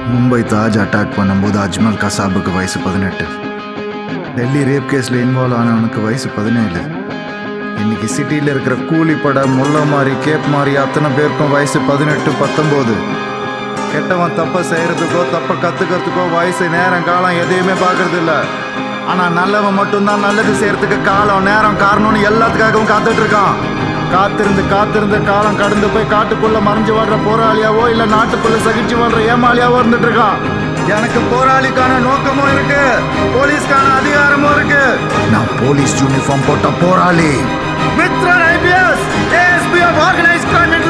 Mumbai Taj attack பண்ணும்போது அஜ்மல் கசாபுக்கு வயசு பதினெட்டு டெல்லி ரேப் கேஸில் இன்வால்வ் ஆனவனுக்கு வயசு பதினேழு இன்னைக்கு சிட்டியில் இருக்கிற கூலிப்படை முல்லை மாதிரி கேப் மாதிரி அத்தனை பேருக்கும் வயசு பதினெட்டு பத்தொம்போது கெட்டவன் தப்பை செய்யறதுக்கோ தப்பை கத்துக்கிறதுக்கோ வயசு நேரம் காலம் எதையுமே பார்க்கறது இல்ல ஆனா நல்லவன் மட்டும்தான் நல்லது செய்யறதுக்கு காலம் நேரம் காரணம்னு எல்லாத்துக்காகவும் காத்துட்டு இருக்கான் காத்திருந்து காத்திருந்து காலம் கடந்து போய் காட்டுக்குள்ள மறைஞ்சு வாழ்ற போராளியாவோ இல்ல நாட்டுக்குள்ள சகிச்சு வாழ்ற ஏமாளியாவோ இருந்துட்டு இருக்கான் எனக்கு போராளிக்கான நோக்கமும் இருக்கு போலீஸ்க்கான அதிகாரமும் இருக்கு நான் போலீஸ் யூனிஃபார்ம் போட்ட போராளி Mithran IPS ASP of organise crime